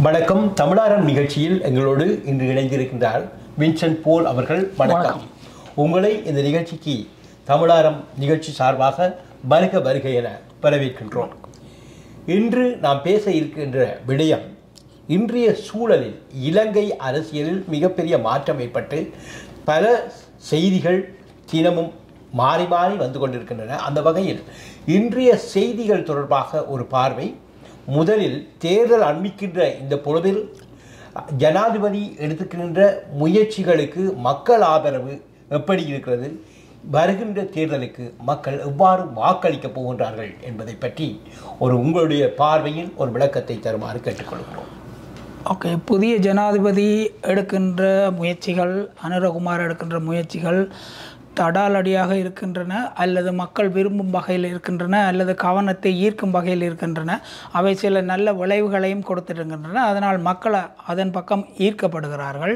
வணக்கம் தமிழாரம் நிகழ்ச்சியில் எங்களோடு இன்று இணைந்திருக்கின்றார் வின்சென்ட் போல் அவர்கள் வணக்கம் உங்களை இந்த நிகழ்ச்சிக்கு தமிழாரம் நிகழ்ச்சி சார்பாக வருக வருக என வரவேற்கின்றோம் இன்று நாம் பேச இருக்கின்ற விடயம் இன்றைய சூழலில் இலங்கை அரசியலில் மிகப்பெரிய மாற்றம் ஏற்பட்டு பல செய்திகள் தினமும் மாறி மாறி வந்து கொண்டிருக்கின்றன அந்த வகையில் இன்றைய செய்திகள் தொடர்பாக ஒரு பார்வை முதலில் தேர்தல் அண்மிக்கின்ற இந்த பொழுதில் ஜனாதிபதி எடுத்துக்கின்ற முயற்சிகளுக்கு மக்கள் ஆதரவு எப்படி இருக்கிறது வருகின்ற தேர்தலுக்கு மக்கள் எவ்வாறு வாக்களிக்கப் போகின்றார்கள் என்பதை பற்றி ஒரு உங்களுடைய பார்வையில் ஒரு விளக்கத்தை தருமாறு கேட்டுக்கொள்கிறோம் ஓகே புதிய ஜனாதிபதி எடுக்கின்ற முயற்சிகள் அனுரகுமார் எடுக்கின்ற முயற்சிகள் தடாலடியாக இருக்கின்றன அல்லது மக்கள் விரும்பும் வகையில் இருக்கின்றன அல்லது கவனத்தை ஈர்க்கும் வகையில் இருக்கின்றன அவை சில நல்ல விளைவுகளையும் கொடுத்திருக்கின்றன அதனால் மக்கள் அதன் பக்கம் ஈர்க்கப்படுகிறார்கள்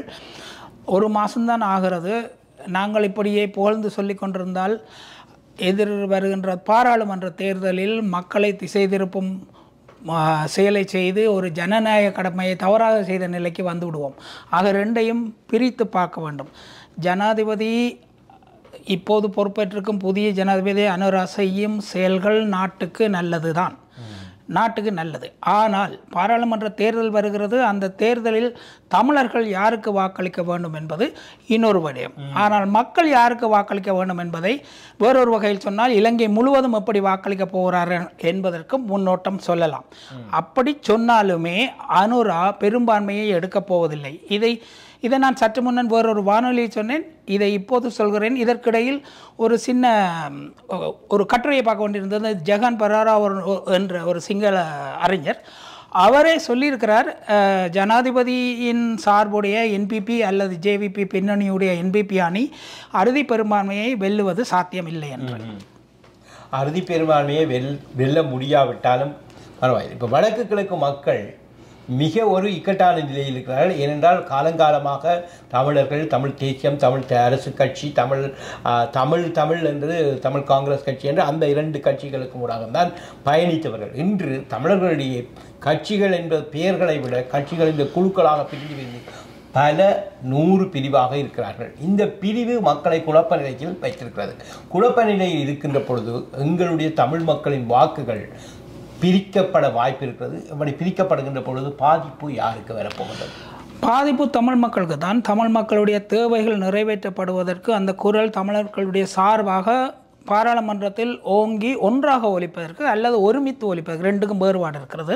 ஒரு மாதம்தான் ஆகிறது நாங்கள் இப்படியே புகழ்ந்து சொல்லி கொண்டிருந்தால் எதிர் வருகின்ற பாராளுமன்ற தேர்தலில் மக்களை திசை திருப்பும் ம- செயலை செய்து ஒரு ஜனநாயக கடமையை தவறாக செய்த நிலைக்கு வந்து விடுவோம் ஆக ரெண்டையும் பிரித்து பார்க்க வேண்டும் ஜனாதிபதி இப்போது பொறுப்பேற்றிருக்கும் புதிய ஜனாதிபதி அனுரா செய்யும் செயல்கள் நாட்டுக்கு நல்லது தான் நாட்டுக்கு நல்லது ஆனால் பாராளுமன்ற தேர்தல் வருகிறது அந்த தேர்தலில் தமிழர்கள் யாருக்கு வாக்களிக்க வேண்டும் என்பது இன்னொரு விடயம் ஆனால் மக்கள் யாருக்கு வாக்களிக்க வேண்டும் என்பதை வேறொரு வகையில் சொன்னால் இலங்கை முழுவதும் எப்படி வாக்களிக்க போகிறார்கள் என்பதற்கு முன்னோட்டம் சொல்லலாம் அப்படி சொன்னாலுமே அனுரா பெரும்பான்மையை எடுக்கப் போவதில்லை இதை இதை நான் சற்று முன்னன் வேறொரு வானொலியில் சொன்னேன் இதை இப்போது சொல்கிறேன் இதற்கிடையில் ஒரு சின்ன ம், ஒ- ஒரு கட்டுரையை பார்க்க வேண்டியிருந்தது ஜெகன் பராரா ஒரு என்ற ஒரு சிங்கள அறிஞர் அவரே சொல்லியிருக்கிறார் அஹ், ஜனாதிபதியின் சார்புடைய என்பிபி அல்லது ஜேவிபி பின்னணியுடைய என்பிபி அணி அறுதி பெரும்பான்மையை வெல்லுவது சாத்தியமில்லை என்று அறுதி பெரும்பான்மையை வெல் வெல்ல முடியாவிட்டாலும் பரவாயில்லை இப்போ வடக்கு கிழக்கு மக்கள் மிக ஒரு இக்கட்டான நிலையில் இருக்கிறார்கள் ஏனென்றால் காலங்காலமாக தமிழர்கள் தமிழ் தேசியம் தமிழ் த- அரசு கட்சி தமிழ் ஆ, தமிழ் தமிழ் என்று தமிழ் காங்கிரஸ் கட்சி என்று அந்த இரண்டு கட்சிகளுக்கும் ஊடாக தான் பயணித்தவர்கள் இன்று தமிழர்களுடைய கட்சிகள் என்ற பெயர்களை விட கட்சிகள் இந்த குழுக்களாக பிரிந்து பிரிந்து பல நூறு பிரிவாக இருக்கிறார்கள் இந்த பிரிவு மக்களை குழப்ப நிலையில் வைத்திருக்கிறது குழப்ப நிலையில் இருக்கின்ற பொழுது எங்களுடைய தமிழ் மக்களின் வாக்குகள் பிரிக்கப்பட வாய்ப்பு இருக்கிறது இப்படி பிரிக்கப்படுகின்ற பொழுது பாதிப்பு யாருக்கு வரப்போகின்றது பாதிப்பு தமிழ் மக்களுக்கு தான் தமிழ் மக்களுடைய தேவைகள் நிறைவேற்றப்படுவதற்கு அந்த குரல் தமிழர்களுடைய சார்பாக பாராளுமன்றத்தில் ஓங்கி ஒன்றாக ஒலிப்பதற்கு அல்லது ஒருமித்து ஒலிப்பதற்கு ரெண்டுக்கும் வேறுபாடு இருக்கிறது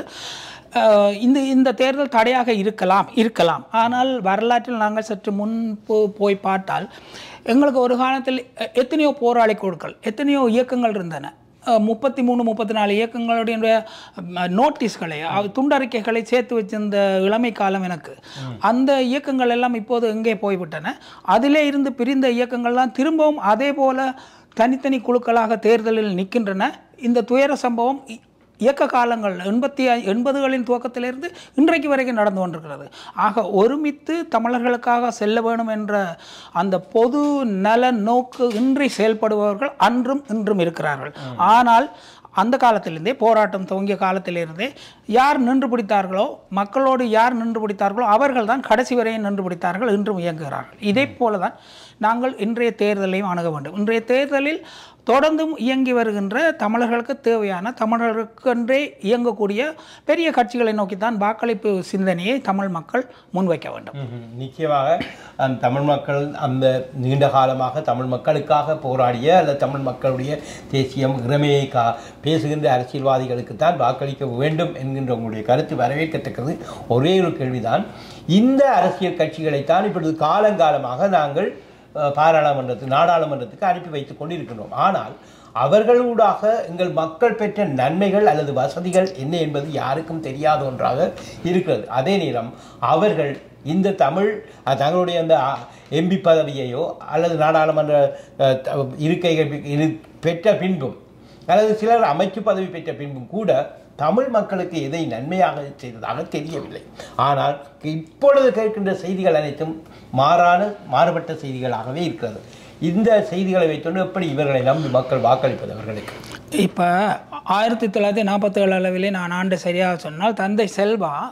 அஹ் இந்த இந்த தேர்தல் தடையாக இருக்கலாம் இருக்கலாம் ஆனால் வரலாற்றில் நாங்கள் சற்று முன்பு போய் பார்த்தால் எங்களுக்கு ஒரு காலத்தில் எ- எத்தனையோ போராளி குழுக்கள் எத்தனையோ இயக்கங்கள் இருந்தன முப்பத்தி மூணு முப்பத்தி நாலு இயக்கங்களுடைய ம, நோட்டீஸ்களை அஹ், துண்டறிக்கைகளை சேர்த்து வச்சிருந்த இளமை காலம் எனக்கு அந்த இயக்கங்கள் எல்லாம் இப்போது எங்கே போய்விட்டன அதிலே இருந்து பிரிந்த இயக்கங்கள்லாம் திரும்பவும் அதே போல தனித்தனி குழுக்களாக தேர்தலில் நிற்கின்றன இந்த துயர சம்பவம் இ- இயக்க காலங்கள் எண்பத்தி ஐ- எண்பதுகளின் துவக்கத்திலிருந்து இன்றைக்கு வரைக்கும் நடந்து கொண்டிருக்கிறது ஆக ஒருமித்து தமிழர்களுக்காக செல்ல வேணும் என்ற அந்த பொது நல நோக்கு இன்றி செயல்படுபவர்கள் அன்றும் இன்றும் இருக்கிறார்கள் ஆனால் அந்த காலத்திலிருந்தே போராட்டம் துவங்கிய காலத்திலிருந்தே யார் நின்று பிடித்தார்களோ மக்களோடு யார் நின்று பிடித்தார்களோ அவர்கள் தான் கடைசி வரையும் நின்று பிடித்தார்கள் இன்றும் இயங்குகிறார்கள் இதே போல தான் நாங்கள் இன்றைய தேர்தலையும் அணுக வேண்டும் இன்றைய தேர்தலில் தொடர்ந்தும் இயங்கி வருகின்ற தமிழர்களுக்கு தேவையான தமிழர்களுக்கென்றே இயங்கக்கூடிய பெரிய கட்சிகளை நோக்கித்தான் வாக்களிப்பு சிந்தனையை தமிழ் மக்கள் முன்வைக்க வேண்டும் ம்ஹும். நிச்சயமாக அந்த தமிழ் மக்கள் அந்த நீண்ட காலமாக தமிழ் மக்களுக்காக போராடிய அல்லது தமிழ் மக்களுடைய தேசியம் இறமையை கா பேசுகின்ற அரசியல்வாதிகளுக்கு தான் வாக்களிக்க வேண்டும் என்கின்ற உங்களுடைய கருத்து வரவேற்கத்தக்கது ஒரே ஒரு கேள்விதான் இந்த அரசியல் கட்சிகளைத்தான் இப்பொழுது காலங்காலமாக நாங்கள் அஹ், பாராளுமன்றத்துக்கு நாடாளுமன்றத்துக்கு அனுப்பி வைத்துக் கொண்டிருக்கின்றோம் ஆனால் அவர்களூடாக எங்கள் மக்கள் பெற்ற நன்மைகள் அல்லது வசதிகள் என்ன என்பது யாருக்கும் தெரியாத ஒன்றாக இருக்கிறது அதே நேரம் அவர்கள் இந்த தமிழ் அஹ், தங்களுடைய அந்த எம்பி பதவியையோ அல்லது நாடாளுமன்ற அஹ், த- இருக்கைகள் இரு பெற்ற பின்பும் அல்லது சிலர் அமைச்சு பதவி பெற்ற பின்பும் கூட தமிழ் மக்களுக்கு எதை நன்மையாக செய்ததாக தெரியவில்லை ஆனால் இப்பொழுது கேட்கின்ற செய்திகள் அனைத்தும் மாறான மாறுபட்ட செய்திகளாகவே இருக்கிறது இந்த செய்திகளை வைத்துண்டு எப்படி இவர்களை நம்பி மக்கள் வாக்களிப்பது அவர்களுக்கு இப்போ ஆயிரத்தி தொள்ளாயிரத்தி நாற்பத்தி ஏழு அளவிலே நான் ஆண்டு சரியாக சொன்னால் தந்தை செல்வா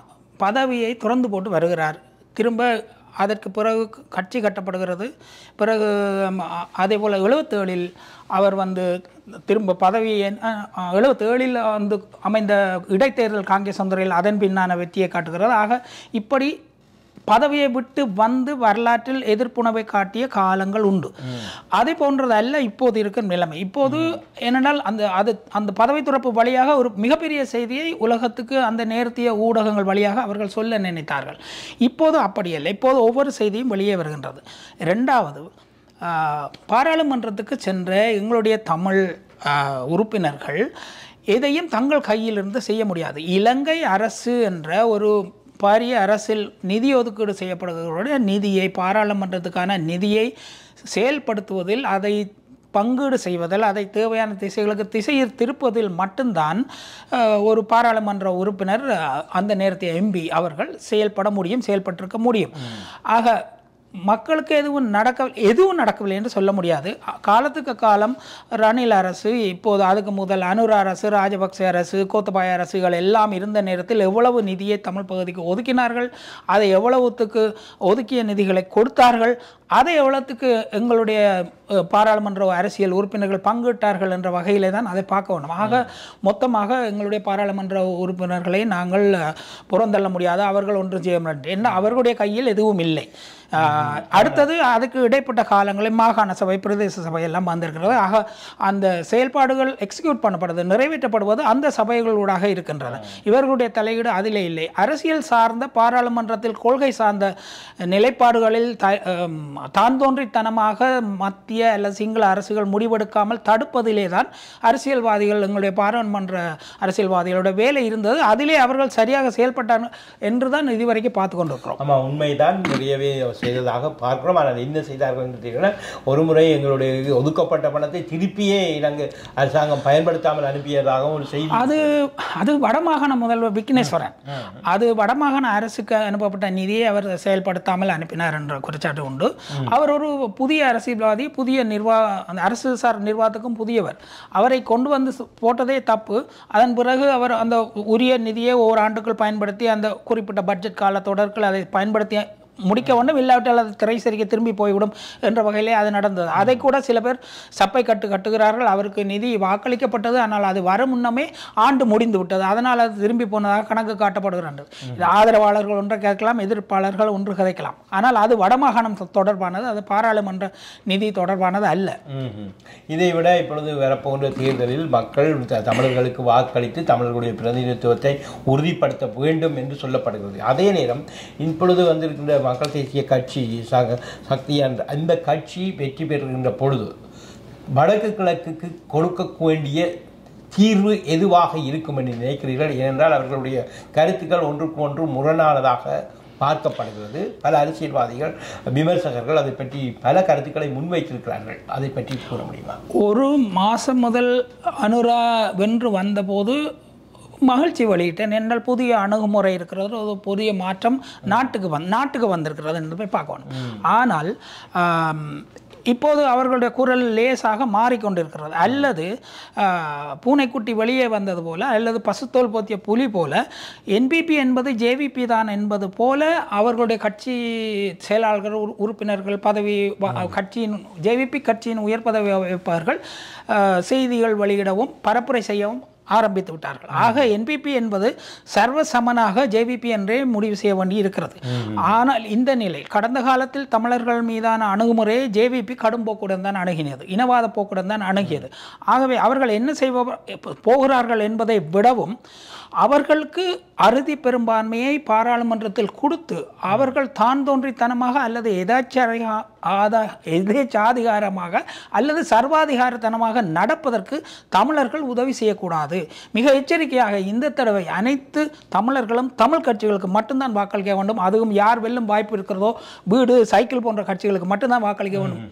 பதவியை துறந்து போட்டு வருகிறார் திரும்ப அதற்கு பிறகு கட்சி கட்டப்படுகிறது பிறகு ம், அ- அதே போல் எழுபத்தேழில் அவர் வந்து திரும்ப பதவியை எழுபத்தேழில் வந்து அமைந்த இடைத்தேர்தல் காங்கிரஸ் துறையில் அதன் பின்னான வெற்றியை காட்டுகிறது ஆக இப்படி பதவியை விட்டு வந்து வரலாற்றில் எதிர்ப்புணவை காட்டிய காலங்கள் உண்டு அதே போன்றது அல்ல இப்போது இருக்கும் நிலைமை இப்போது ஏனென்றால் அந்த அது அந்த பதவி துறப்பு வழியாக ஒரு மிகப்பெரிய செய்தியை உலகத்துக்கு அந்த நேர்த்திய ஊடகங்கள் வழியாக அவர்கள் சொல்ல நினைத்தார்கள் இப்போது அப்படி இல்லை இப்போது ஒவ்வொரு செய்தியும் வெளியே வருகின்றது ரெண்டாவது ஆஹ், பாராளுமன்றத்துக்கு சென்ற எங்களுடைய தமிழ் ஆஹ், உறுப்பினர்கள் எதையும் தங்கள் கையிலிருந்து செய்ய முடியாது இலங்கை அரசு என்ற ஒரு பாரிய அரசில் நிதி ஒதுக்கீடு செய்யப்படுகிற நிதியை பாராளுமன்றத்துக்கான நிதியை செயல்படுத்துவதில் அதை பங்கீடு செய்வதில் அதை தேவையான திசைகளுக்கு திசையில் திருப்பதில் மட்டும்தான் அஹ், ஒரு பாராளுமன்ற உறுப்பினர் அஹ், அந்த நேரத்தை எம்பி அவர்கள் செயல்பட முடியும் செயல்பட்டிருக்க முடியும் ஆக மக்களுக்கு எதுவும் நடக்க எதுவும் நடக்கவில்லை என்று சொல்ல முடியாது அ- காலத்துக்கு காலம் ரணில் அரசு இப்போது அதுக்கு முதல் அனுர அரசு ராஜபக்ச அரசு கோத்தபாய அரசுகள் எல்லாம் இருந்த நேரத்தில் எவ்வளவு நிதியை தமிழ் பகுதிக்கு ஒதுக்கினார்கள் அதை எவ்வளவுத்துக்கு ஒதுக்கிய நிதிகளை கொடுத்தார்கள் அதை எவ்வளவுத்துக்கு எங்களுடைய அஹ், பாராளுமன்ற அரசியல் உறுப்பினர்கள் பங்கிட்டார்கள் என்ற வகையிலே தான் அதை பார்க்க வேண்டும் ஆக மொத்தமாக எங்களுடைய பாராளுமன்ற உறுப்பினர்களை நாங்கள் அஹ், புறந்தள்ள முடியாது அவர்கள் ஒன்றும் செய்ய முடியாது என்ன அவர்களுடைய கையில் எதுவும் இல்லை ஆஹ், அடுத்தது அதுக்கு இடைப்பட்ட காலங்களில் மாகாண சபை பிரதேச சபை எல்லாம் வந்திருக்கிறது ஆக அந்த செயல்பாடுகள் எக்ஸிக்யூட் பண்ணப்படுது நிறைவேற்றப்படுவது அந்த சபைகளூடாக இருக்கின்றன இவர்களுடைய தலையீடு அதிலே இல்லை அரசியல் சார்ந்த பாராளுமன்றத்தில் கொள்கை சார்ந்த நிலைப்பாடுகளில் த ஆம், தான் தோன்றித்தனமாக மத்திய அல்லது சிங்கள அரசுகள் முடிவெடுக்காமல் தடுப்பதிலே தான் அரசியல்வாதிகள் எங்களுடைய பாராளுமன்ற அரசியல்வாதிகளோட வேலை இருந்தது அதிலே அவர்கள் சரியாக செயல்பட்டாங்க என்று தான் இதுவரைக்கும் பார்த்து கொண்டிருக்கிறோம் ஆமா உண்மைதான் நிறையவே செய்ததாக பார்க்கிறோம் ஆனால் என்ன செய்தார்கள் என்று தெரியல ஒரு முறை எங்களுடைய ஒதுக்கப்பட்ட பணத்தை திருப்பியே இலங்கை அரசாங்கம் பயன்படுத்தாமல் அனுப்பியதாகவும் ஒரு செய்தி அது அது வடமாகாண முதல்வர் விக்னேஸ்வரன் அது வடமாகாண அரசுக்கு அனுப்பப்பட்ட நிதியை அவர் செயல்படுத்தாமல் அனுப்பினார் என்ற குற்றச்சாட்டு உண்டு அவர் ஒரு புதிய அரசியல்வாதி புதிய நிர்வா அந்த அரசு சார் நிர்வாகத்துக்கும் புதியவர் அவரை கொண்டு வந்து சு- போட்டதே தப்பு அதன் பிறகு அவர் அந்த உரிய நிதியை ஓராண்டுக்குள் பயன்படுத்தி அந்த குறிப்பிட்ட பட்ஜெட் காலத்தொடர்கள் அதை பயன்படுத்தி முடிக்க வேண்டும் இல்லாவிட்டால் அது திரைசரிக்கு திரும்பி போய்விடும் என்ற வகையிலே அது நடந்தது அதை கூட சில பேர் சப்பை கட்டு கட்டுகிறார்கள் அவருக்கு நிதி வாக்களிக்கப்பட்டது ஆனால் அது வர முன்னமே ஆண்டு முடிந்து விட்டது அதனால் அது திரும்பி போனதாக கணக்கு காட்டப்படுகிறது இது ஆதரவாளர்கள் ஒன்று கேட்கலாம் எதிர்ப்பாளர்கள் ஒன்று கதைக்கலாம் ஆனால் அது வடமாகாணம் தொடர்பானது அது பாராளுமன்ற நிதி தொடர்பானது அல்ல ம்ஹும். இதை விட இப்பொழுது வரப்போன்ற தேர்தலில் மக்கள் த- தமிழர்களுக்கு வாக்களித்து தமிழர்களுடைய பிரதிநிதித்துவத்தை உறுதிப்படுத்த வேண்டும் என்று சொல்லப்படுகிறது அதே நேரம் இப்பொழுது வந்திருக்கின்ற மக்கள் தேசிய கட்சி சக சக்தி என்ற அந்த கட்சி வெற்றி பெறுகின்ற பொழுது வடக்கு கிழக்குக்கு கொடுக்க வேண்டிய தீர்வு எதுவாக இருக்கும் என்று நினைக்கிறீர்கள் ஏனென்றால் அவர்களுடைய கருத்துக்கள் ஒன்றுக்கு ஒன்று முரணானதாக பார்க்கப்படுகிறது பல அரசியல்வாதிகள் விமர்சகர்கள் அதை பற்றி பல கருத்துக்களை முன்வைத்திருக்கிறார்கள் அதை பற்றி கூற முடியுமா ஒரு மாதம் முதல் அனுரா வென்று வந்தபோது மகிழ்ச்சி வெளியிட்டேன் என்றால் புதிய அணுகுமுறை இருக்கிறது ஒரு புதிய மாற்றம் நாட்டுக்கு வந் நாட்டுக்கு வந்திருக்கிறது என்று போய் பார்க்கணும் ஆனால் ஆம், இப்போது அவர்களுடைய குரல் லேசாக மாறிக்கொண்டிருக்கிறது அல்லது ஆ, பூனைக்குட்டி வெளியே வந்தது போல அல்லது பசுத்தோல் போத்திய புலி போல என்பிபி என்பது ஜேவிபி தான் என்பது போல அவர்களுடைய கட்சி செயலாளர்கள் உறு- உறுப்பினர்கள் பதவி வ- கட்சியின் ஜேவிபி கட்சியின் உயர் பதவி வகிப்பவர்கள் ஆ, செய்திகள் வெளியிடவும் பரப்புரை செய்யவும் ஆரம்பித்து விட்டார்கள் ஆக என்பிபி என்பது சர்வசமனாக ஜேவிபி என்றே முடிவு செய்ய வேண்டி இருக்கிறது ஆனால் இந்த நிலை கடந்த காலத்தில் தமிழர்கள் மீதான அணுகுமுறையை ஜேவிபி கடும் போக்குடன் தான் அணுகினது இனவாத போக்குடன் தான் அணுகியது ஆகவே அவர்கள் என்ன செய்வ போகிறார்கள் என்பதை விடவும் அவர்களுக்கு அறுதி பெரும்பான்மையை பாராளுமன்றத்தில் கொடுத்து அவர்கள் தான் தோன்றித்தனமாக அல்லது எதாச்சாரிக ஆதா எதேச்சாதிகாரமாக அல்லது சர்வாதிகாரத்தனமாக நடப்பதற்கு தமிழர்கள் உதவி செய்யக்கூடாது மிக எச்சரிக்கையாக இந்த தடவை அனைத்து தமிழர்களும் தமிழ் கட்சிகளுக்கு மட்டும்தான் வாக்களிக்க வேண்டும் அதுவும் யார் வெல்லும் வாய்ப்பு இருக்கிறதோ வீடு சைக்கிள் போன்ற கட்சிகளுக்கு மட்டும்தான் வாக்களிக்க வேண்டும்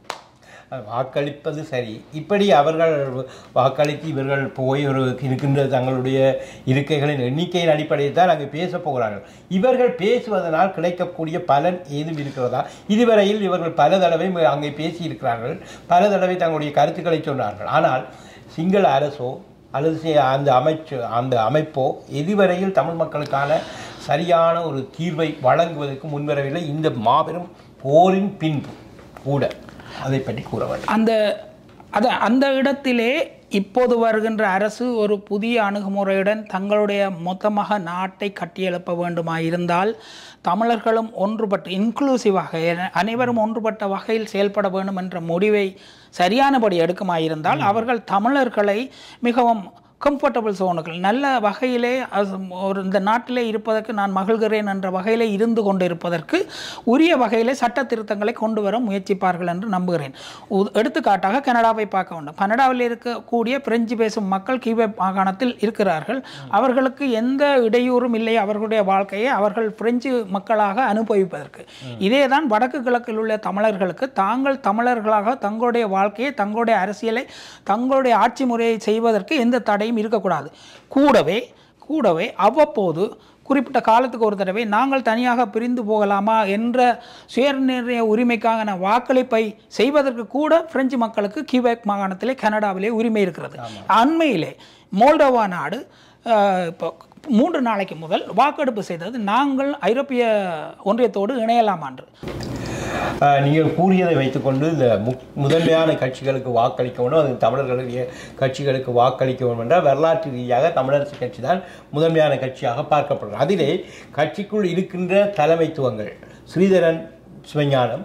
வாக்களிப்பது சரி இப்படி அவர்கள் வாக்களித்து இவர்கள் போய் ஒரு இருக்கின்ற தங்களுடைய இருக்கைகளின் எண்ணிக்கையின் அடிப்படையில் தான் அங்கே பேசப் போகிறார்கள் இவர்கள் பேசுவதனால் கிடைக்கக்கூடிய பலன் ஏதும் இருக்கிறதா இதுவரையில் இவர்கள் பல தடவை அங்கே பேசியிருக்கிறார்கள் பல தடவை தங்களுடைய கருத்துக்களை சொன்னார்கள் ஆனால் சிங்கள அரசோ அல்லது சி- அந்த அமைச்சு அந்த அமைப்போ எதுவரையில் தமிழ் மக்களுக்கான சரியான ஒரு தீர்வை வழங்குவதற்கு முன்வரவில்லை இந்த மாபெரும் போரின் பின்பு கூட அதை பற்றி கூற வேண்டும் அந்த அத அந்த இடத்திலே இப்போது வருகின்ற அரசு ஒரு புதிய அணுகுமுறையுடன் தங்களுடைய மொத்தமாக நாட்டை கட்டியெழுப்ப வேண்டுமாயிருந்தால் தமிழர்களும் ஒன்றுபட்டு இன்க்ளூசிவாக என- அனைவரும் ஒன்றுபட்ட வகையில் செயல்பட வேண்டும் என்ற முடிவை சரியானபடி எடுக்குமாயிருந்தால் அவர்கள் தமிழர்களை மிகவும் கம்ஃபர்டபுள் சோனுகள் நல்ல வகையிலே அது ஒரு இந்த நாட்டிலே இருப்பதற்கு நான் மகிழ்கிறேன் என்ற வகையிலே இருந்து கொண்டு இருப்பதற்கு உரிய வகையிலே சட்ட திருத்தங்களை கொண்டு வர முயற்சிப்பார்கள் என்று நம்புகிறேன் உ- எடுத்துக்காட்டாக கனடாவை பார்க்க வேண்டும் கனடாவில் இருக்கக்கூடிய பிரெஞ்சு பேசும் மக்கள் கியூபெக் மாகாணத்தில் இருக்கிறார்கள் அவர்களுக்கு எந்த இடையூறும் இல்லை அவர்களுடைய வாழ்க்கையை அவர்கள் பிரெஞ்சு மக்களாக அனுபவிப்பதற்கு இதே தான் வடக்கு கிழக்கில் உள்ள தமிழர்களுக்கு தாங்கள் தமிழர்களாக தங்களுடைய வாழ்க்கையை தங்களுடைய அரசியலை தங்களுடைய ஆட்சி முறையை செய்வதற்கு எந்த தடையும் இருக்கக்கூடாது கூடவே கூடவே அவ்வப்போது குறிப்பிட்ட காலத்துக்கு ஒரு தடவை நாங்கள் தனியாக பிரிந்து போகலாமா என்ற சுயநிர்ணய உரிமைக்கான வாக்களிப்பை செய்வதற்கு கூட பிரெஞ்சு மக்களுக்கு கியூபெக் மாகாணத்திலே கனடாவிலே உரிமை இருக்கிறது அண்மையிலே மோல்டோவா நாடு அஹ், இப்போ மூன்று நாளைக்கு முதல் வாக்கெடுப்பு செய்தது நாங்கள் ஐரோப்பிய ஒன்றியத்தோடு இணையலாம் என்று ஆஹ் நீங்கள் கூறியதை வைத்துக்கொண்டு இந்த மு முதன்மையான கட்சிகளுக்கு வாக்களிக்க வேண்டும் அது தமிழர்களுடைய கட்சிகளுக்கு வாக்களிக்க வேண்டும் என்றால் வரலாற்று ரீதியாக தமிழரசு கட்சி தான் முதன்மையான கட்சியாக பார்க்கப்படுகிறது அதிலே கட்சிக்குள் இருக்கின்ற தலைமைத்துவங்கள் ஸ்ரீதரன் சிவஞானம்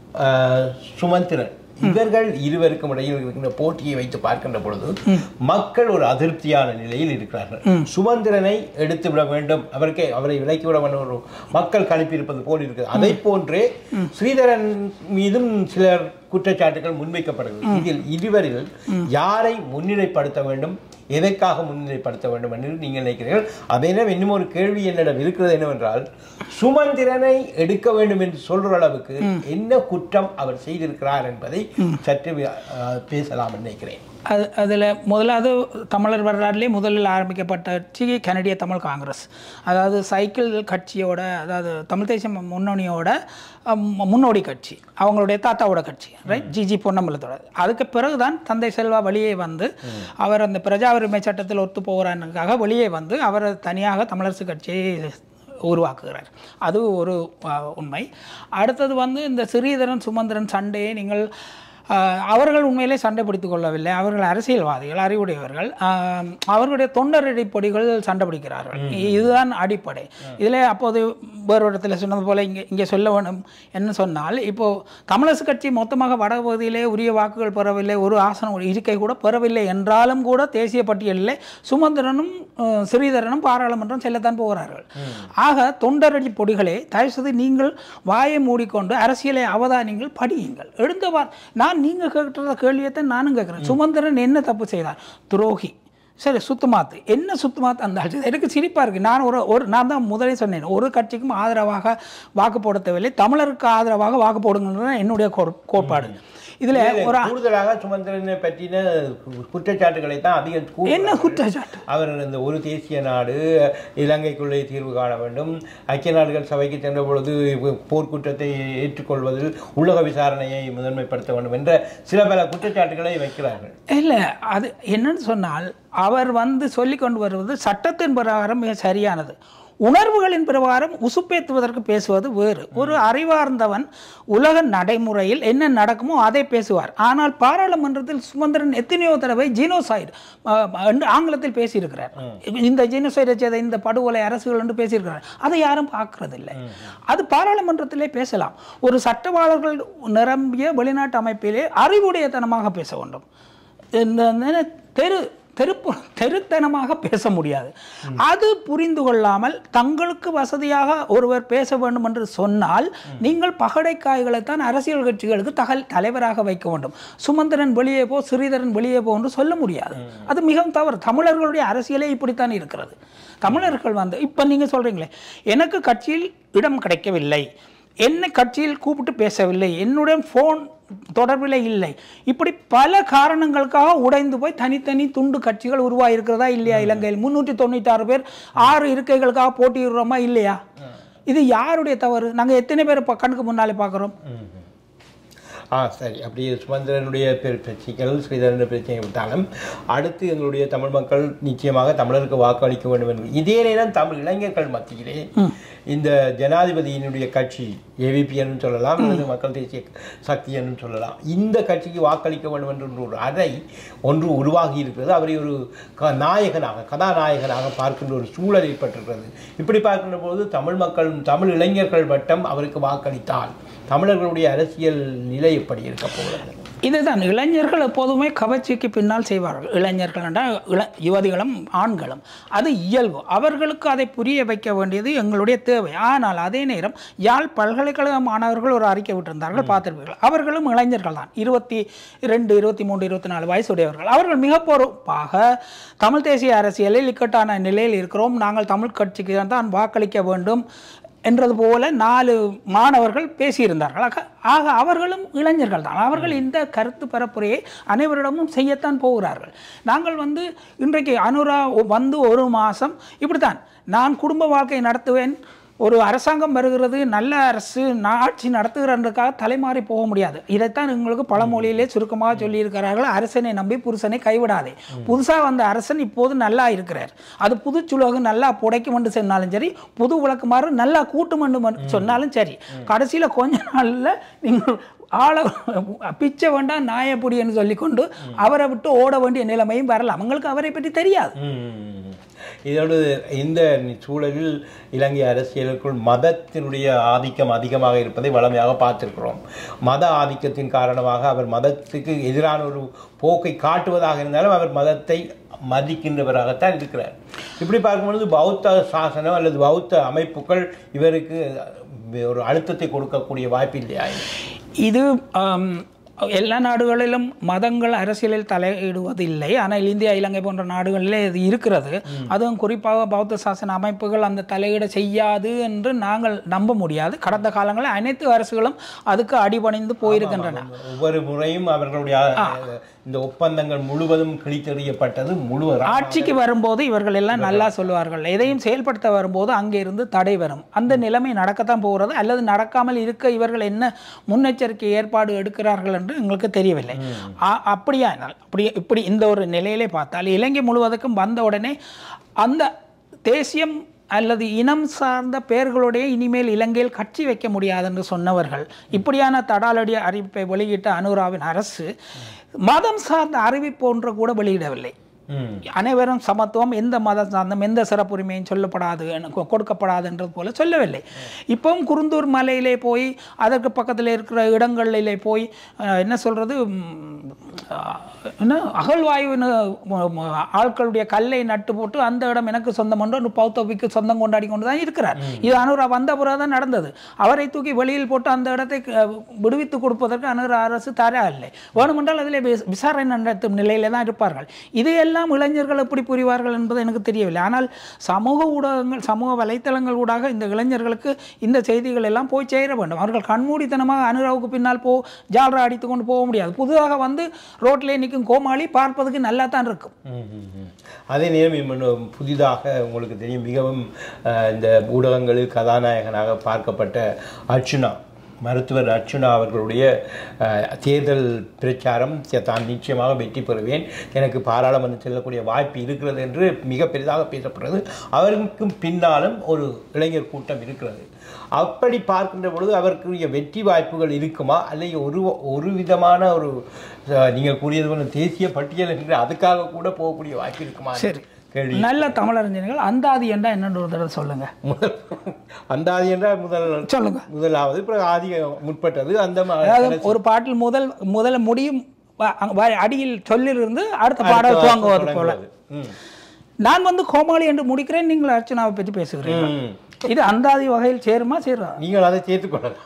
ஆஹ் சுமந்திரன் இவர்கள் இருவருக்கும் இடையில் இருக்கின்ற போட்டியை வைத்து பார்க்கின்ற பொழுது மக்கள் ஒரு அதிருப்தியான நிலையில் இருக்கிறார்கள் சுமந்திரனை எடுத்து விட வேண்டும் அவருக்கே அவரை விலக்கி விட வேண்டும் ஒரு மக்கள் கணிப்பிருப்பது போல் இருக்குது அதை போன்றே ஸ்ரீதரன் மீதும் சிலர் குற்றச்சாட்டுகள் முன்வைக்கப்படுகிறது இதில் இருவரில் யாரை முன்னிலைப்படுத்த வேண்டும் எதற்காக முன்னிலைப்படுத்த வேண்டும் என்று நீங்கள் நினைக்கிறீர்கள் அதே நேரம் இன்னும் ஒரு கேள்வி என்னிடம் இருக்கிறது என்னவென்றால் சுமந்திரனை எடுக்க வேண்டும் என்று சொல்ற அளவுக்கு என்ன குற்றம் அவர் செய்திருக்கிறார் என்பதை சற்று அஹ், பேசலாம் என்று நினைக்கிறேன் அது அதில் முதலாவது தமிழர் வரலாறுலே முதலில் ஆரம்பிக்கப்பட்ட கட்சி கனடிய தமிழ் காங்கிரஸ் அதாவது சைக்கிள் கட்சியோட அதாவது தமிழ் தேசிய முன்னணியோட அம், முன்னோடி கட்சி அவங்களுடைய தாத்தாவோட கட்சி ரைட் ஜிஜி பொன்னம்பலத்தோட அதுக்கு பிறகுதான் தந்தை செல்வா வெளியே வந்து அவர் அந்த பிரஜா உரிமை சட்டத்தில் ஒத்து போகிறானுக்காக வெளியே வந்து அவர் தனியாக தமிழரசு கட்சியை உருவாக்குகிறார் அது ஒரு அஹ், உண்மை அடுத்தது வந்து இந்த சிறீதரன் சுமந்திரன் சண்டையை நீங்கள் ஆஹ் அவர்கள் உண்மையிலே சண்டை பிடித்துக் கொள்ளவில்லை அவர்கள் அரசியல்வாதிகள் அறிவுடையவர்கள் ஆஹ் அவர்களுடைய தொண்டர் அடிப்படைகள் சண்டை பிடிக்கிறார்கள் இதுதான் அடிப்படை இதில் அப்போது வேறு இடத்துல சொன்னது போல இங்கே இங்கே சொல்ல வேண்டும் என்ன சொன்னால் இப்போ தமிழரசு கட்சி மொத்தமாக வடபகுதியிலே உரிய வாக்குகள் பெறவில்லை ஒரு ஆசனம் ஒரு இருக்கை கூட பெறவில்லை என்றாலும் கூட தேசிய பட்டியலில் சுமந்திரனும் ஆஹ் ஸ்ரீதரனும் பாராளுமன்றம் செல்லத்தான் போகிறார்கள் ஆக தொண்டரடி பொடிகளே தயவுசெய்து நீங்கள் வாயை மூடிக்கொண்டு அரசியலை அவதானியங்கள் படியுங்கள் எழுந்தவார் நான் நீங்கள் கேட்குற கேள்வியைத்தான் நானும் கேட்குறேன் சுமந்திரன் என்ன தப்பு செய்தார் துரோகி சரி சுத்தமாத்து என்ன சுத்தமாத்து அந்த ஆட்சி எனக்கு சிரிப்பாக இருக்குது நான் ஒரு ஒரு நான் தான் முதலே சொன்னேன் ஒரு கட்சிக்கும் ஆதரவாக வாக்கு போட தேவையில்லை தமிழருக்கு ஆதரவாக வாக்கு போடுங்கன்றது என்னுடைய கோர்- கோட்பாடு இதில் ஒரு கூடுதலாக சுமந்திரனை பற்றின குற்றச்சாட்டுகளை தான் அதிகம் கூறுகிறார்கள். என்ன குற்றச்சாட்டு அவர் இந்த ஒரு தேசிய நாடு இலங்கைக்குள்ளே தீர்வு காண வேண்டும் ஐக்கிய நாடுகள் சபைக்கு சென்ற பொழுது போர்க்குற்றத்தை ஏற்றுக்கொள்வதில் உலக விசாரணையை முதன்மைப்படுத்த வேண்டும் என்ற சில பல குற்றச்சாட்டுகளை வைக்கிறார்கள் இல்லை அது என்னன்னு சொன்னால் அவர் வந்து சொல்லி கொண்டு வருவது சட்டத்தின் பிரகாரம் மிக சரியானது உணர்வுகளின் பிரகாரம் உசுப்பேத்துவதற்கு பேசுவது வேறு ஒரு அறிவார்ந்தவன் உலக நடைமுறையில் என்ன நடக்குமோ அதை பேசுவார் ஆனால் பாராளுமன்றத்தில் சுமந்திரன் எத்தனையோ தடவை ஜீனோசைடு என்று ஆங்கிலத்தில் பேசியிருக்கிறார் இந்த ஜீனோசைடை செய்த இந்த படுகொலை அரசுகள் என்று பேசியிருக்கிறார் அதை யாரும் பார்க்கறதில்லை அது பாராளுமன்றத்திலே பேசலாம் ஒரு சட்டவாளர்கள் நிரம்பிய வெளிநாட்டு அமைப்பிலே அறிவுடையத்தனமாக பேச வேண்டும் இந்த இந்த தெரு தெருப்பு தெருத்தனமாக பேச முடியாது அது புரிந்து கொள்ளாமல் தங்களுக்கு வசதியாக ஒருவர் பேச வேண்டும் என்று சொன்னால் நீங்கள் பகடைக்காய்களைத்தான் அரசியல் கட்சிகளுக்கு தகல் தலைவராக வைக்க வேண்டும் சுமந்திரன் வெளியே போ ஸ்ரீதரன் வெளியே போ என்று சொல்ல முடியாது அது மிகவும் தவறு தமிழர்களுடைய அரசியலே இப்படித்தான் இருக்கிறது தமிழர்கள் வந்து இப்போ நீங்கள் சொல்கிறீங்களே எனக்கு கட்சியில் இடம் கிடைக்கவில்லை என்னை கட்சியில் கூப்பிட்டு பேசவில்லை என்னுடன் ஃபோன் தொடர்பில் இல்லை இப்படி பல காரணங்களுக்காக உடைந்து போய் தனித்தனி துண்டு கட்சிகள் உருவாயிருக்கிறதா இல்லையா இலங்கையில் முன்னூற்றி தொண்ணூத்தாறு பேர் ஆறு இருக்கைகளுக்காக போட்டியிடுறோமா இல்லையா இது யாருடைய தவறு நாங்கள் எத்தனை பேர் ப- கண்ணுக்கு முன்னாலே பார்க்குறோம் ஆ சரி அப்படி சுமந்திரனுடைய பெரு- பிரச்சனைகள் ஸ்ரீதரனுடைய பிரச்சனை விட்டாலும் அடுத்து எங்களுடைய தமிழ் மக்கள் நிச்சயமாக தமிழருக்கு வாக்களிக்க வேண்டும் என்று இதே நேரம் தமிழ் இளைஞர்கள் மத்தியிலே இந்த ஜனாதிபதியினுடைய கட்சி ஏவிபி என்று சொல்லலாம் அல்லது மக்கள் தேசிய சக்தி என்று சொல்லலாம் இந்த கட்சிக்கு வாக்களிக்க வேண்டும் என்ற ஒரு அறை ஒன்று உருவாகி இருக்கிறது அவரை ஒரு க நாயகனாக கதாநாயகனாக பார்க்கின்ற ஒரு சூழல் ஏற்பட்டிருக்கிறது இப்படி பார்க்கின்ற போது தமிழ் மக்கள் தமிழ் இளைஞர்கள் மட்டும் அவருக்கு வாக்களித்தால் தமிழர்களுடைய அரசியல் நிலை எப்படி இருக்க போகிறது இதுதான் இளைஞர்கள் எப்போதுமே கவர்ச்சிக்கு பின்னால் செய்வார்கள் இளைஞர்கள் என்றால் இள யுவதிகளும் ஆண்களும் அது இயல்பு அவர்களுக்கு அதை புரிய வைக்க வேண்டியது எங்களுடைய தேவை ஆனால் அதே நேரம் யாழ் பல்கலைக்கழக மாணவர்கள் ஒரு அறிக்கை விட்டிருந்தார்கள் பார்த்திருப்பீர்கள் அவர்களும் இளைஞர்கள் தான் இருபத்தி ரெண்டு இருபத்தி மூன்று இருபத்தி நாலு வயசுடையவர்கள் அவர்கள் மிக பொறுப்பாக தமிழ் தேசிய அரசியலில் இக்கட்டான நிலையில் இருக்கிறோம் நாங்கள் தமிழ் கட்சிக்கு தான் வாக்களிக்க வேண்டும் என்றது போல நாலு மாணவர்கள் பேசியிருந்தார்கள் ஆக ஆக அவர்களும் இளைஞர்கள் தான் அவர்கள் இந்த கருத்து பரப்புரையை அனைவரிடமும் செய்யத்தான் போகிறார்கள் நாங்கள் வந்து இன்றைக்கு அனுரா வந்து ஒரு மாதம் இப்படித்தான் நான் குடும்ப வாழ்க்கை நடத்துவேன் ஒரு அரசாங்கம் வருகிறது நல்ல அரசு ஆட்சி நடத்துகிறன்றதுக்காக தலைமாறி போக முடியாது இதைத்தான் உங்களுக்கு பழமொழியிலே சுருக்கமாக சொல்லியிருக்கிறார்கள் அரசனை நம்பி புருஷனை கைவிடாதே புதுசாக வந்த அரசன் இப்போது நல்லா இருக்கிறார் அது புது சுலகு நல்லா புடைக்கும் என்று சொன்னாலும் சரி புது விளக்குமாறு நல்லா கூட்டும் என்று சொன்னாலும் சரி கடைசியில் கொஞ்ச நாளில் நீங்கள் ஆளை பிச்சை வேண்டாம் நாயப்பொடின்னு சொல்லிக்கொண்டு அவரை விட்டு ஓட வேண்டிய நிலைமையும் வரலாம் அவங்களுக்கு அவரை பற்றி தெரியாது ம். இதோடு இந்த சூழலில் இலங்கை அரசியலுக்குள் மதத்தினுடைய ஆதிக்கம் அதிகமாக இருப்பதை வளமையாக பார்த்திருக்கிறோம் மத ஆதிக்கத்தின் காரணமாக அவர் மதத்துக்கு எதிரான ஒரு போக்கை காட்டுவதாக இருந்தாலும் அவர் மதத்தை மதிக்கின்றவராகத்தான் இருக்கிறார் இப்படி பார்க்கும்பொழுது பௌத்த சாசனம் அல்லது பௌத்த அமைப்புகள் இவருக்கு ஒரு அழுத்தத்தை கொடுக்கக்கூடிய வாய்ப்பு இல்லையா இது ஆம், எல்லா நாடுகளிலும் மதங்கள் அரசியலில் தலையிடுவதில்லை ஆனால் இந்தியா இலங்கை போன்ற நாடுகளிலே இது இருக்கிறது அதுவும் குறிப்பாக பௌத்த சாசன அமைப்புகள் அந்த தலையிட செய்யாது என்று நாங்கள் நம்ப முடியாது கடந்த காலங்களில் அனைத்து அரசுகளும் அதுக்கு அடிபணிந்து போயிருக்கின்றன ஒவ்வொரு முறையும் அவர்களுடைய அஹ், இந்த ஒப்பந்தங்கள் முழுவதும் கிழித்தெறியப்பட்டது முழுவதும் ஆட்சிக்கு வரும்போது இவர்கள் எல்லாம் நல்லா சொல்லுவார்கள் எதையும் செயல்படுத்த வரும்போது அங்கே இருந்து தடை வரும் அந்த நிலைமை நடக்கத்தான் போகிறது அல்லது நடக்காமல் இருக்க இவர்கள் என்ன முன்னெச்சரிக்கை ஏற்பாடு எடுக்கிறார்கள் என்று எங்களுக்கு தெரியவில்லை ஆ- அப்படியானால் அப்படி இப்படி இந்த ஒரு நிலையிலே பார்த்தால் இலங்கை முழுவதுக்கும் வந்த உடனே அந்த தேசியம் அல்லது இனம் சார்ந்த பெயர்களுடைய இனிமேல் இலங்கையில் கட்சி வைக்க முடியாது என்று சொன்னவர்கள் இப்படியான தடாலடி அறிவிப்பை வெளியிட்ட அனுராவின் அரசு மதம் சார்ந்த அறிவிப்பு ஒன்று கூட வெளியிடவில்லை ம். அனைவரும் சமத்துவம் எந்த மத சார்ந்தம் எந்த சிறப்புரிமையும் சொல்லப்படாது என- கொ- கொடுக்கப்படாதுன்றது போல சொல்லவில்லை இப்பவும் குருந்தூர் மலையிலே போய் அதற்கு பக்கத்தில் இருக்கிற இடங்களிலே போய் அஹ், என்ன சொல்றது ம், அஹ், என்ன அகழ்வாயுன்னு ம- ம- ஆட்களுடைய கல்லை நட்டு போட்டு அந்த இடம் எனக்கு சொந்தம் என்று ஒரு பௌத்தவிக்கு சொந்தம் கொண்டாடி கொண்டு தான் இருக்கிறார் இது அனுரா வந்த பிறகு தான் நடந்தது அவரை தூக்கி வெளியில் போட்டு அந்த இடத்தை அஹ், விடுவித்து கொடுப்பதற்கு அனுரா அரசு தர இல்லை வேணுமென்றால் அதில் விச- விசாரணை நடத்தும் நிலையில தான் இருப்பார்கள் இதையெல்லாம் இளைஞர்கள் எப்படி புரிவார்கள் என்பது எனக்கு தெரியவில்லை ஆனால் சமூக ஊடகங்கள் சமூக வலைத்தளங்கள் ஊடாக இந்த இளைஞர்களுக்கு இந்த செய்திகள் எல்லாம் போய் சேர வேண்டும் அவர்கள் கண்மூடித்தனமாக அனுராவுக்கு பின்னால் போ ஜால்ரா அடித்து கொண்டு போக முடியாது புதிதாக வந்து ரோட்டிலே நிற்கும் கோமாளி பார்ப்பதற்கு நல்லா தான் இருக்கும் ம், ம், ம். அதே நேரம் இன்னும் புதிதாக உங்களுக்கு தெரியும் மிகவும் அஹ், இந்த ஊடகங்களில் கதாநாயகனாக பார்க்கப்பட்ட அர்ச்சுனா மருத்துவர் அர்ச்சுனா அவர்களுடைய அஹ், தேர்தல் பிரச்சாரம் ச- தான் நிச்சயமாக வெற்றி பெறுவேன் எனக்கு பாராளுமன்றம் செல்லக்கூடிய வாய்ப்பு இருக்கிறது என்று மிக பெரிதாக பேசப்படுறது அவருக்கும் பின்னாலும் ஒரு இளைஞர் கூட்டம் இருக்கிறது அப்படி பார்க்கின்ற பொழுது அவருக்குரிய வெற்றி வாய்ப்புகள் இருக்குமா அல்லது ஒரு ஒரு விதமான ஒரு அஹ், நீங்கள் கூறியது போல தேசிய பட்டியல் என்று அதுக்காக கூட போகக்கூடிய வாய்ப்பு இருக்குமா சரி கேள்வி நல்ல தமிழறிஞர்கள் அந்தாதி என்றா என்னன்னு ஒரு தடவை சொல்லுங்க முதல் அந்தாதி என்றால் முதல் சொல்லுங்க முதலாவது பிறகு ஆதி முற்பட்டது அந்த ம- அதாவது ஒரு பாட்டில் முதல் முதல்ல முடியும் வ- அங்க வ- அடியில் சொல்லிலிருந்து அடுத்த பாடல் துவங்குவது போல தொடங்குவது. ம். நான் வந்து கோமாளி என்று முடிக்கிறேன் நீங்கள் அர்ச்சனாவை பற்றி பேசுகிறீர்கள் ம். இது அந்தாதி வகையில் சேருமா சேரா நீங்கள் அதை சேர்த்துக்கொள்ளலாம்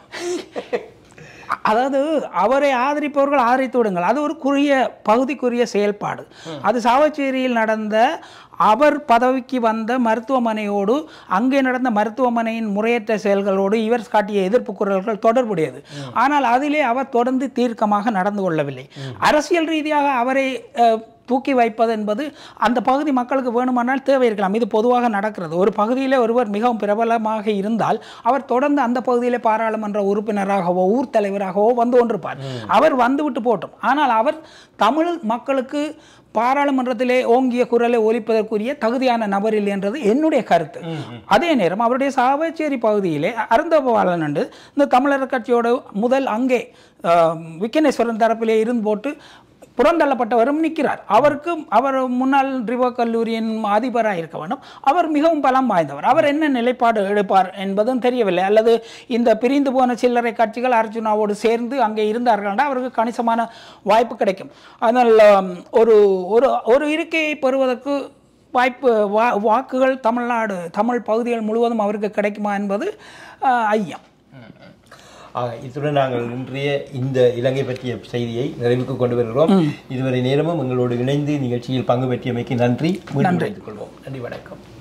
அதாவது அவரை ஆதரிப்பவர்கள் ஆதரித்து விடுங்கள் அது ஒரு குறுகிய பகுதிக்குரிய செயல்பாடு அது சாவச்சேரியில் நடந்த அவர் பதவிக்கு வந்த மருத்துவமனையோடு அங்கே நடந்த மருத்துவமனையின் முறையற்ற செயல்களோடு இவர் காட்டிய எதிர்ப்பு குரல்கள் தொடர்புடையது ஆனால் அதிலே அவர் தொடர்ந்து தீர்க்கமாக நடந்து கொள்ளவில்லை அரசியல் ரீதியாக அவரை அஹ், தூக்கி வைப்பது என்பது அந்த பகுதி மக்களுக்கு வேணுமானால் தேவை இருக்கலாம் இது பொதுவாக நடக்கிறது ஒரு பகுதியிலே ஒருவர் மிகவும் பிரபலமாக இருந்தால் அவர் தொடர்ந்து அந்த பகுதியிலே பாராளுமன்ற உறுப்பினராகவோ ஊர் தலைவராகவோ வந்து கொண்டிருப்பார் அவர் வந்துவிட்டு போட்டும் ஆனால் அவர் தமிழ் மக்களுக்கு பாராளுமன்றத்திலே ஓங்கிய குரலை ஒலிப்பதற்குரிய தகுதியான நபர் இல்லை என்றது என்னுடைய கருத்து அதே நேரம் அவருடைய சாவச்சேரி பகுதியிலே அருந்தோபாலன் என்று இந்த தமிழர் கட்சியோட முதல் அங்கே அஹ், விக்கனேஸ்வரன் தரப்பிலே இருந்து போட்டு புறந்தள்ளப்பட்டவரும் நிற்கிறார் அவருக்கு அவர் முன்னாள் ரிவோ கல்லூரியின் அதிபராக இருக்க வேண்டும் அவர் மிகவும் பலம் வாய்ந்தவர் அவர் என்ன நிலைப்பாடு எடுப்பார் என்பதும் தெரியவில்லை அல்லது இந்த பிரிந்து போன சில்லறை கட்சிகள் அர்ஜுனாவோடு சேர்ந்து அங்கே இருந்தார்கள் என்றால் அவருக்கு கணிசமான வாய்ப்பு கிடைக்கும் அதனால் ஆம், ஒரு ஒரு ஒரு இருக்கையை பெறுவதற்கு வாய்ப்பு வா வாக்குகள் தமிழ்நாடு தமிழ் பகுதிகள் முழுவதும் அவருக்கு கிடைக்குமா என்பது ஆஹ், ஐயம் ஆக இத்துடன் நாங்கள் இன்றைய இந்த இலங்கை பற்றிய செய்தியை நிறைவுக்கு கொண்டு வருகிறோம் இதுவரை நேரமும் எங்களோடு இணைந்து நிகழ்ச்சியில் பங்கு பெற்றியமைக்கு நன்றி மீண்டும் இணைந்து கொள்வோம் நன்றி வணக்கம்